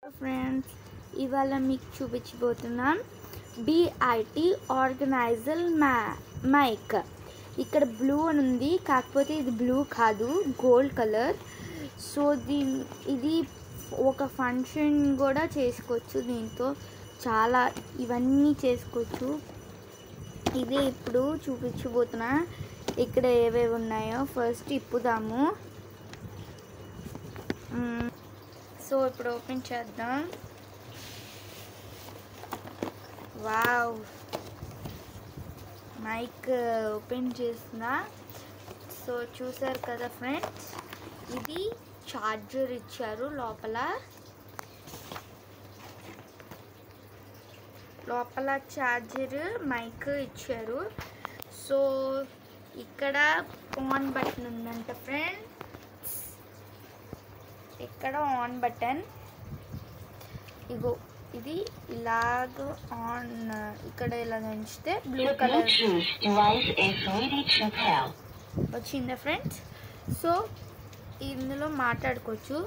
Friends ఇవాళ మీకు చూపించబోతున్నాం BIT ఆర్గనైజల్ మ్యా మైక్ ఇక్కడ బ్లూ అని ఉంది కాకపోతే ఇది బ్లూ కాదు గోల్డ్ కలర్ సో దీని ఇది ఒక ఫంక్షన్ కూడా చేసుకోవచ్చు దీంతో చాలా ఇవన్నీ చేసుకోవచ్చు ఇదే ఇప్పుడు చూపించబోతున్నా ఇక్కడ ఏవేవి ఉన్నాయో ఫస్ట్ ఇప్పుదాము మ్మ్. సో ఇప్పుడు ఓపెన్ చేద్దాం వావ్ మైక్ ఓపెన్ చేసిన సో చూసారు కదా ఫ్రెండ్స్ ఇది చార్జర్ ఇచ్చారు లోపల లోపల చార్జర్ మైక్ ఇచ్చారు సో ఇక్కడ ఆన్ బటన్ ఉందంట ఫ్రెండ్స్ ఇక్కడ ఆన్ బటన్ ఇగో ఇది ఇలాగ ఆన్ ఇక్కడ ఇలా ఉంచితే blue The colour Bluetooth device is ready to pair. వచ్చిందా ఫ్రెండ్స్ సో ఇందులో మాట్లాడుకోవచ్చు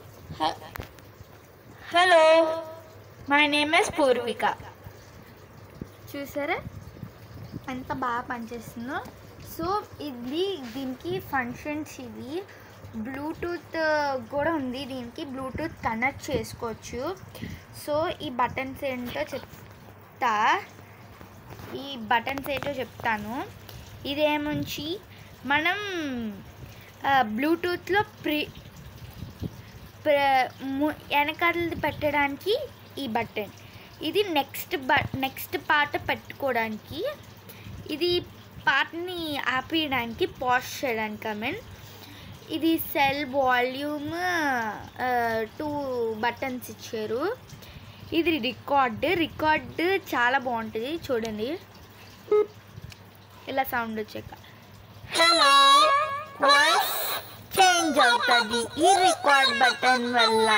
hello my name is Purvika చూసారా ఎంత బాగా పనిచేస్తుందో సో ఇది దీనికి ఫంక్షన్స్ ఇవి బ్లూటూత్ కూడా ఉంది దీనికి బ్లూటూత్ కనెక్ట్ చేసుకోవచ్చు సో ఈ బటన్స్ ఏంటో చెప్తా ఈ బటన్స్ ఏంటో చెప్తాను ఇదేముంచి మనం ఆ, బ్లూటూత్లో ప్రి ప్ర- ము- వెనకాలది పెట్టడానికి ఈ బటన్ ఇది నెక్స్ట్ బ నెక్స్ట్ పాట పెట్టుకోవడానికి ఇది పాటని ఆపేయడానికి పాజ్ చేయడానికి ఐ మీన్ ఇది సెల్ వాల్యూమ్ టూ బటన్స్ ఇచ్చారు ఇది రికార్డ్ రికార్డ్ చాలా బాగుంటుంది చూడండి ఇలా సౌండ్ వచ్చాక హలో వాయిస్ చేంజ్ అవుతుంది ఈ రికార్డ్ బటన్ వల్ల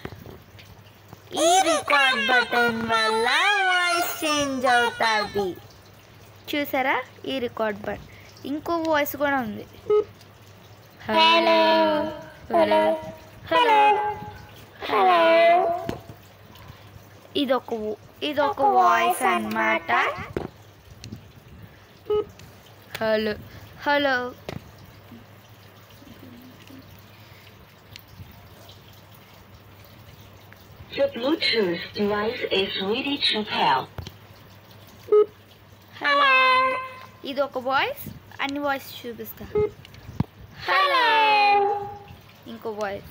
ఈ రికార్డ్ బటన్ వల్ల వాయిస్ చేంజ్ అవుతుంది చూసారా ఈ రికార్డ్ బటన్ ఇంకో వాయిస్ కూడా ఉంది హలో హలో హలో హలో ఇదొక ఇదొక వాయిస్ అన్నమాట hello hello The Bluetooth device is ready to pair. Hello ఇది ఒక వాయిస్ అన్ని వాయిస్ చూపిస్తా హలో ఇంకో వాయిస్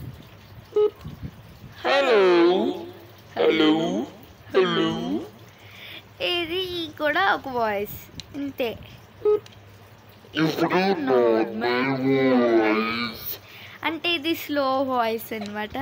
హలో హలో హలో ఇది కూడా ఒక వాయిస్ అంతే ఇప్పుడు నార్మల్ వాయిస్ అంటే ఇది స్లో వాయిస్ అన్నమాట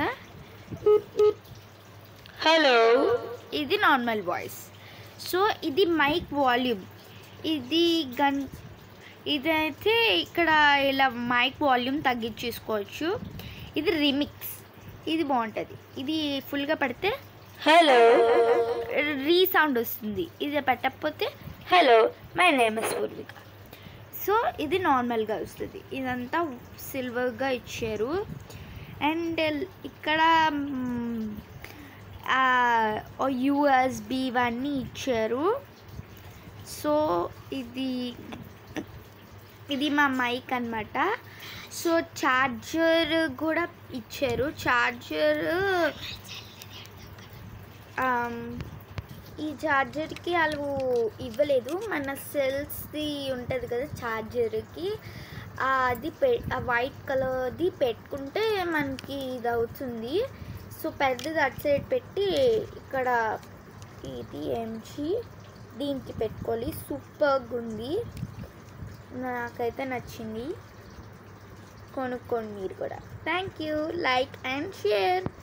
హలో ఇది నార్మల్ వాయిస్ సో ఇది మైక్ వాల్యూమ్ ఇది గన్ ఇదైతే ఇక్కడ ఇలా మైక్ వాల్యూమ్ తగ్గించేసుకోవచ్చు ఇది రిమిక్స్ ఇది బాగుంటుంది ఇది ఫుల్గా పెడితే హలో రీ సౌండ్ వస్తుంది ఇది పెట్టకపోతే hello my name is Purvika so ఇది నార్మల్గా వస్తుంది ఇదంతా సిల్వర్గా ఇచ్చారు అండ్ ఇక్కడ యూఎస్బి ఇవన్నీ ఇచ్చారు సో ఇది ఇది మా మైక్ అన్నమాట సో ఛార్జర్ కూడా ఇచ్చారు ఛార్జర్ ఈ ఛార్జర్కి వాళ్ళు ఇవ్వలేదు మన సెల్స్ది ఉంటుంది కదా ఛార్జర్కి అది పె ఆ వైట్ కలర్ది పెట్టుకుంటే మనకి ఇది అవుతుంది సో పెద్దది అటు సైడ్ పెట్టి ఇక్కడ ఇది ఎంచి దీనికి పెట్టుకోవాలి సూపర్గా ఉంది నాకైతే నచ్చింది కొనుక్కోండి మీరు కూడా thank you like and share